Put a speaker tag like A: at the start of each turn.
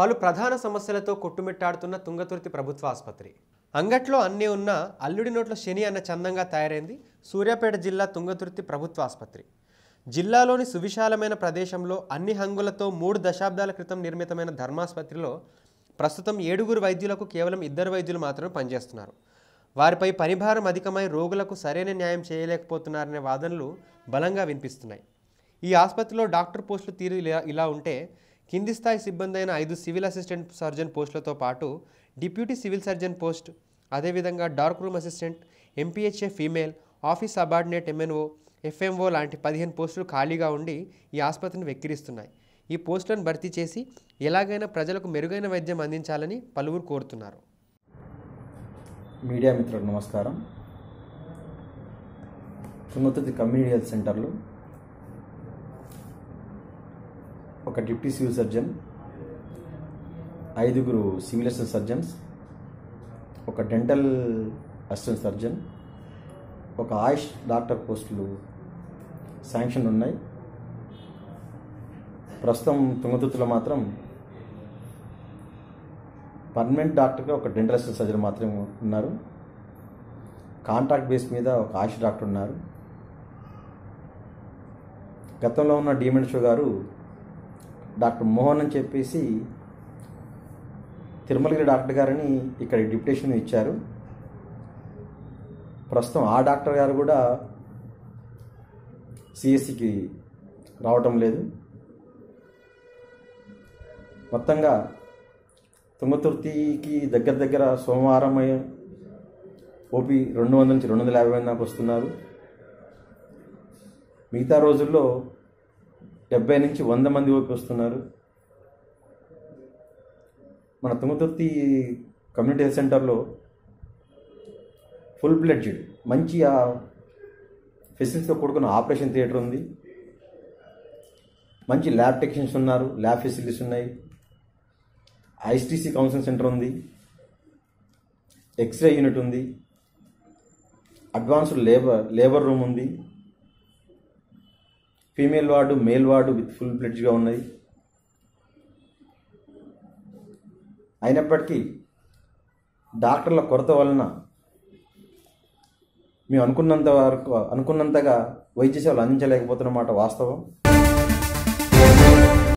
A: పలు ప్రధాన సమస్యలతో కొట్టుమిట్టాడుతున్న తుంగతుర్తి ప్రభుత్వ ఆసుపత్రి అంగట్లో అన్నీ ఉన్న అల్లుడి నోట్ల శని అన్న చందంగా తయారైంది సూర్యాపేట జిల్లా తుంగతుర్తి ప్రభుత్వ ఆసుపత్రి జిల్లాలోని సువిశాలమైన ప్రదేశంలో అన్ని హంగులతో మూడు దశాబ్దాల క్రితం నిర్మితమైన ధర్మాసుపత్రిలో ప్రస్తుతం ఏడుగురు వైద్యులకు కేవలం ఇద్దరు వైద్యులు మాత్రమే పనిచేస్తున్నారు వారిపై పనిభారం అధికమై రోగులకు సరైన న్యాయం చేయలేకపోతున్నారనే వాదనలు బలంగా వినిపిస్తున్నాయి ఈ ఆసుపత్రిలో డాక్టర్ పోస్టులు తీరు ఇలా- ఇలా ఉంటే కింది స్థాయి సిబ్బంది అయిన ఐదు సివిల్ అసిస్టెంట్ సర్జన్ పోస్టులతో పాటు డిప్యూటీ సివిల్ సర్జన్ పోస్ట్ అదేవిధంగా dark room assistant MPHA female office subordinate MNO FMO లాంటి పదిహేను పోస్టులు ఖాళీగా ఉండి ఈ ఆసుపత్రిని వెక్కిరిస్తున్నాయి ఈ పోస్టులను భర్తీ చేసి ఎలాగైనా ప్రజలకు మెరుగైన వైద్యం అందించాలని పలువురు కోరుతున్నారు
B: మీడియా మిత్రులకు నమస్కారం తుంగతుర్తి కమ్యూనిటీ హెల్త్ సెంటర్లో ఒక డిప్యూటీ సివిల్ సర్జన్ ఐదుగురు సివిల్ అసిస్టెంట్ సర్జన్స్ ఒక డెంటల్ అసిస్టెంట్ సర్జన్ ఒక ఆయుష్ డాక్టర్ పోస్టులు శాంక్షన్ ఉన్నాయి ప్రస్తుతం తుంగతుర్తిలో మాత్రం పర్మనెంట్ డాక్టర్గా ఒక డెంటల్ అసిస్టెంట్ సర్జన్ మాత్రమే ఉన్నారు కాంట్రాక్ట్ బేస్ మీద ఒక ఆయుష్ డాక్టర్ ఉన్నారు గతంలో ఉన్న డిమెంట్ షో గారు డాక్టర్ మోహన్ అని చెప్పేసి తిరుమలగిరి డాక్టర్ గారిని ఇక్కడ డిప్యుటేషన్ ఇచ్చారు ప్రస్తుతం ఆ డాక్టర్ గారు కూడా సిఎస్సికి రావటం లేదు మొత్తంగా తుంగతుర్తికి దగ్గర దగ్గర సోమవారం ఓపీ రెండు వందల నుంచి రెండు వందల యాభై మంది దాకా వస్తున్నారు మిగతా రోజుల్లో డెబ్బై నుంచి వంద మంది ఓపీ వస్తున్నారు మన తుంగతుర్తి కమ్యూనిటీ హెల్త్ సెంటర్లో ఫుల్ బ్లడ్జెడ్ మంచి ఆ ఫెసిలిటీతో కూడుకున్న ఆపరేషన్ థియేటర్ ఉంది మంచి ల్యాబ్ టెక్నీషియన్స్ ఉన్నారు ల్యాబ్ ఫెసిలిటీస్ ఉన్నాయి ఐస్టీసీ కౌన్సిలింగ్ సెంటర్ ఉంది ఎక్స్రే యూనిట్ ఉంది అడ్వాన్స్డ్ లేబర్ లేబర్ రూమ్ ఉంది female ward male ward with full ప్లెడ్జ్గా ఉన్నాయి అయినప్పటికీ డాక్టర్ల కొరత వలన మేము అనుకున్నంత వరకు అనుకున్నంతగా వైద్య సేవలు అందించలేకపోతున్నమాట వాస్తవం